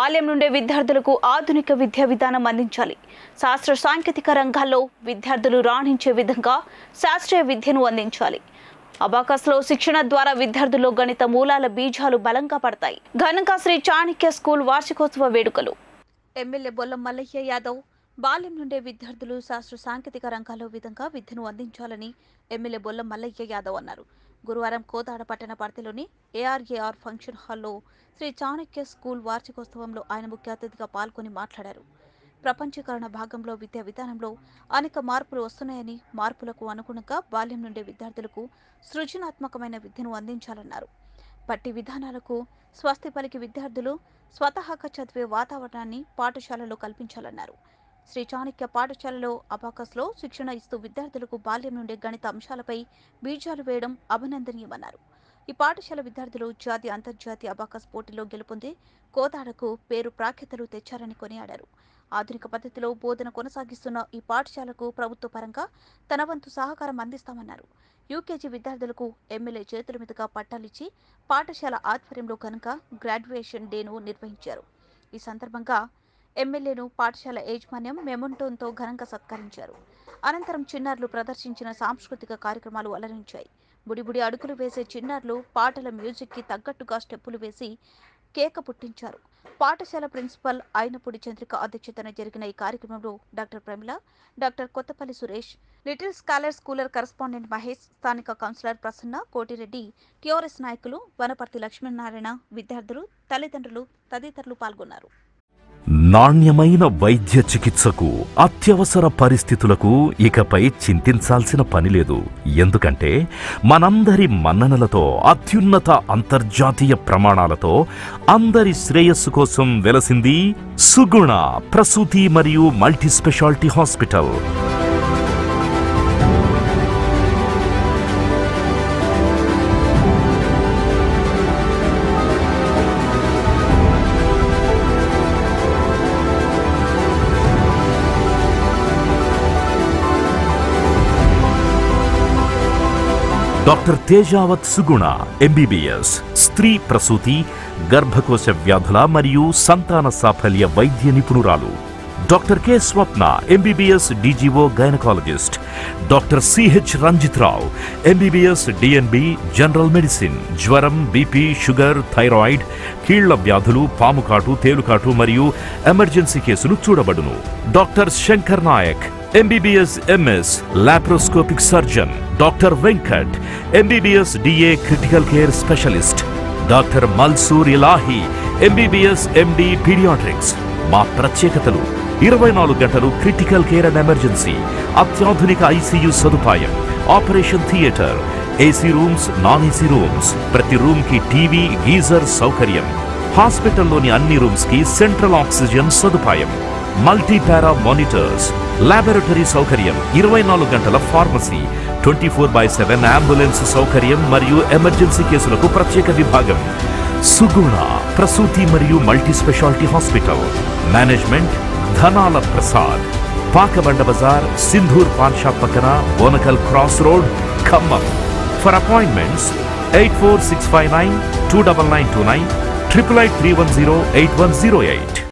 బాల్యం నుండే విద్యార్థులకు ఆధునిక విద్యా విధానం అందించాలి శాస్త్ర సాంకేతిక రంగాల్లో విద్యార్థులు రాణించే విధంగా శాస్త్రీయ విద్యను అందించాలి అబాకస్లో శిక్షణ ద్వారా విద్యార్థుల్లో గణిత మూలాల బీజాలు బలంగా పడతాయి ఘనంగా శ్రీ చాణక్య స్కూల్ వార్షికోత్సవ వేడుకలు ఎమ్మెల్యే బొల్లం మల్లయ్య యాదవ్ బాల్యం నుండే విద్యార్థులు శాస్త్ర సాంకేతిక రంగాల్లో విధంగా విద్యను అందించాలని ఎమ్మెల్యే బొల్లం మల్లయ్య యాదవ్ అన్నారు గురువారం కోదాడ పట్టణ పరిధిలోని ఏఆర్ఏఆర్ ఫంక్షన్ హాల్లో శ్రీ చాణక్య స్కూల్ వార్షికోత్సవంలో ఆయన ముఖ్య అతిథిగా పాల్గొని మాట్లాడారు ప్రపంచీకరణ భాగంలో విద్యా విధానంలో అనేక మార్పులు వస్తున్నాయని మార్పులకు అనుగుణంగా బాల్యం నుండే విద్యార్థులకు సృజనాత్మకమైన విద్యను అందించాలన్నారు పట్టి విధానాలకు స్వస్తి పలికి విద్యార్థులు స్వతహాగా చదివే వాతావరణాన్ని పాఠశాలలో కల్పించాలన్నారు శ్రీ చాణక్య పాఠశాలలో అబాకస్లో శిక్షణ ఇస్తూ విద్యార్థులకు బాల్యం నుండే గణిత అంశాలపై బీజాలు వేయడం అభినందనీయమన్నారు ఈ పాఠశాల విద్యార్థులు జాతీయ అంతర్జాతీయ అబాకస్ పోటీలో గెలుపొంది కోదాడకు పేరు ప్రాఖ్యతలు తెచ్చారని కొనియాడారు ఆధునిక పద్ధతిలో బోధన కొనసాగిస్తున్న ఈ పాఠశాలకు ప్రభుత్వ పరంగా తన వంతు సహకారం అందిస్తామన్నారు యూకేజీ విద్యార్థులకు ఎమ్మెల్యే చేతుల మీదుగా పట్టాలిచ్చి పాఠశాల ఆధ్వర్యంలో కనుక గ్రాడ్యుయేషన్ డేను నిర్వహించారు ఈ సందర్భంగా ఎమ్మెల్యేను పాఠశాల యాజమాన్యం మెమొంటోన్తో ఘనంగా సత్కరించారు అనంతరం చిన్నారులు ప్రదర్శించిన సాంస్కృతిక కార్యక్రమాలు అలరించాయి బుడిబుడి అడుగులు వేసే చిన్నారులు పాటల మ్యూజిక్కి తగ్గట్టుగా స్టెప్పులు వేసి కేక పుట్టించారు పాఠశాల ప్రిన్సిపల్ అయినపూడి చంద్రిక అధ్యక్షతన జరిగిన ఈ కార్యక్రమంలో doctor Pramila doctor Kothapalli Suresh little scholar scholar correspondent Mahesh స్థానిక కౌన్సిలర్ ప్రసన్న కోటిరెడ్డి టిఆర్ఎస్ నాయకులు వనపర్తి లక్ష్మీనారాయణ విద్యార్థులు తల్లిదండ్రులు తదితరులు పాల్గొన్నారు నాణ్యమైన వైద్య చికిత్సకు అత్యవసర పరిస్థితులకు ఇకపై చింతించాల్సిన పని లేదు ఎందుకంటే మనందరి మన్ననలతో అత్యున్నత అంతర్జాతీయ ప్రమాణాలతో అందరి శ్రేయస్సు కోసం వెలసింది సుగుణ ప్రసూతి మరియు multi speciality hospital doctor Tejavath Suguna MBBS స్త్రీ ప్రసూతి గర్భకోశ వ్యాధుల మరియు సంతాన సాఫల్య వైద్య నిపుణురాలు doctor K Swapna MBBS DGO gynaecologist doctor CH Ranjith Rao MBBS DNB general medicine జ్వరం బీపీ షుగర్ థైరాయిడ్ కీళ్ల వ్యాధులు పాముకాటు తేలుకాటు మరియు ఎమర్జెన్సీ కేసులు చూడబడును doctor Shankar Naik MBBS MS laparoscopic surgeon doctor Venkat MBBS DA critical care specialist doctor Malsoor Ilahi MBBS MD paediatrics మా ప్రత్యేకతలు ఇరవై నాలుగు గంటలు క్రిటికల్ కేర్ అండ్ ఎమర్జెన్సీ అత్యాధునిక ఐసీయూ సదుపాయం operation theatre AC rooms non AC rooms ప్రతి రూమ్ కి టీవీ గీజర్ సౌకర్యం హాస్పిటల్లోని అన్ని రూమ్స్ కి సెంట్రల్ ఆక్సిజన్ సదుపాయం మల్టీ పారా మానిటర్స్ లాబొరేటరీ సౌకర్యం ఇరవై నాలుగు గంటల pharmacy twenty four by seven ambulance సౌకర్యం మరియు ఎమర్జెన్సీ కేసులకు ప్రత్యేక విభాగం సుగుణ ప్రసూతి మరియు multi speciality hospital management Dhanala Prasad Pakabanda Bazar Sindhur paan shop పక్కన Bonakal cross road Khammam for appointments eight four six five nine two double nine two nine triple eight three one zero eight one zero eight